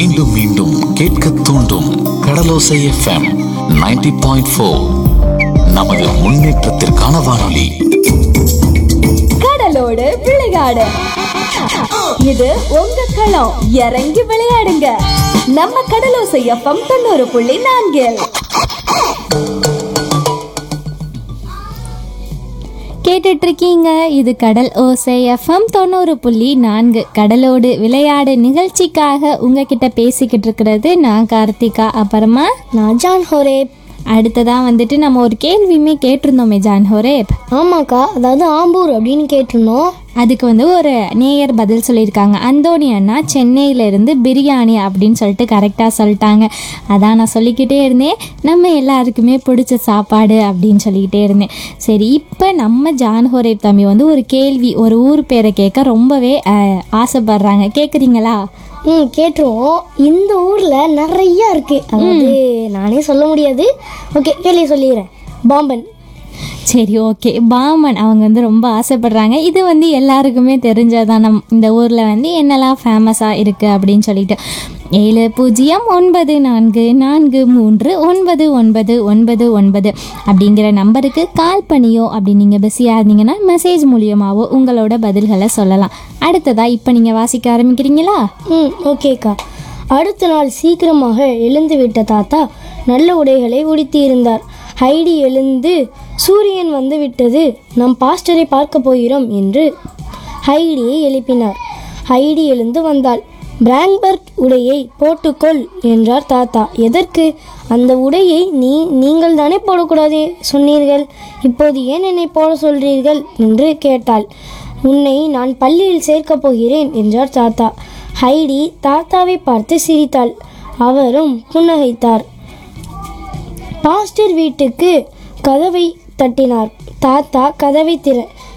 மீண்டும் மீண்டும் கேட்க தூண்டும் கடலோசை எஃப்எம் 90.4 பாயிண்ட் நமது முன்னேற்றத்திற்கான வானொலி கடலோடு விளையாடு இது உங்க களம் இறங்கி விளையாடுங்க நம்ம கடலோசை எஃப்எம் தொண்ணூறு புள்ளி நான்கில் கேட்டுட்டு இருக்கீங்க இது கடல் ஓசை எஃப்எம் தொண்ணூறு புள்ளி நான்கு கடலோடு விளையாடு நிகழ்ச்சிக்காக உங்ககிட்ட பேசிக்கிட்டு இருக்கிறது நான் கார்த்திகா அப்புறமா நான் ஜான் ஹோரேப் அடுத்ததா வந்துட்டு நம்ம ஒரு கேள்வியுமே கேட்டிருந்தோமே ஜான் ஹோரேப் ஆமாக்கா அதாவது ஆம்பூர் அப்படின்னு கேட்டிருந்தோம் அதுக்கு வந்து ஒரு நேயர் பதில் சொல்லியிருக்காங்க அந்தோணி அண்ணா சென்னையிலேருந்து பிரியாணி அப்படின்னு சொல்லிட்டு கரெக்டாக சொல்லிட்டாங்க அதான் நான் சொல்லிக்கிட்டே இருந்தேன் நம்ம எல்லாருக்குமே பிடிச்ச சாப்பாடு அப்படின்னு சொல்லிக்கிட்டே இருந்தேன் சரி இப்போ நம்ம ஜான் ஹோரேப் தம்பி வந்து ஒரு கேள்வி ஒரு ஊர் பேரை கேட்க ரொம்பவே அஹ், ஆசைப்படுறாங்க கேட்குறீங்களா ம் கேட்டுருவோம் இந்த ஊரில் நிறைய இருக்கு அதாவது நானே சொல்ல முடியாது ஓகே கேள்வி சொல்லிடுறேன் பாம்பன் சரி ஓகே பாமன் அவங்க வந்து ரொம்ப ஆசைப்படுறாங்க இது வந்து எல்லாருக்குமே தெரிஞ்சதான் நம் இந்த ஊரில் வந்து என்னெல்லாம் ஃபேமஸாக இருக்குது அப்படின்னு சொல்லிட்டு ஏழு பூஜ்ஜியம் ஒன்பது நான்கு நான்கு மூன்று ஒன்பது ஒன்பது ஒன்பது ஒன்பது அப்படிங்கிற நம்பருக்கு கால் பண்ணியோ அப்படி நீங்கள் பிஸியாக இருந்தீங்கன்னா மெசேஜ் மூலியமாகவோ உங்களோட பதில்களை சொல்லலாம் அடுத்ததாக இப்போ நீங்கள் வாசிக்க ஆரம்பிக்கிறீங்களா ம் ஓகேக்கா அடுத்த நாள் சீக்கிரமாக எழுந்து விட்ட தாத்தா நல்ல உடைகளை உடுத்தியிருந்தார் ஹைடி எழுந்து சூரியன் வந்து விட்டது நம் பாஸ்டரை பார்க்க போகிறோம் என்று ஹைடியை எழுப்பினார் ஹைடி எழுந்து வந்தாள் பிராங்பர்க் உடையை போட்டுக்கொள் என்றார் தாத்தா எதற்கு அந்த உடையை நீ நீங்கள் தானே போடக்கூடாது சொன்னீர்கள் இப்போது ஏன் என்னை போட சொல்றீர்கள் என்று கேட்டாள் உன்னை நான் பள்ளியில் சேர்க்கப் போகிறேன் என்றார் தாத்தா ஹைடி தாத்தாவை பார்த்து சிரித்தாள் அவரும் புன்னகைத்தார் பாஸ்டர் வீட்டுக்கு கதவை தட்டினார் தாத்தா கதவை திற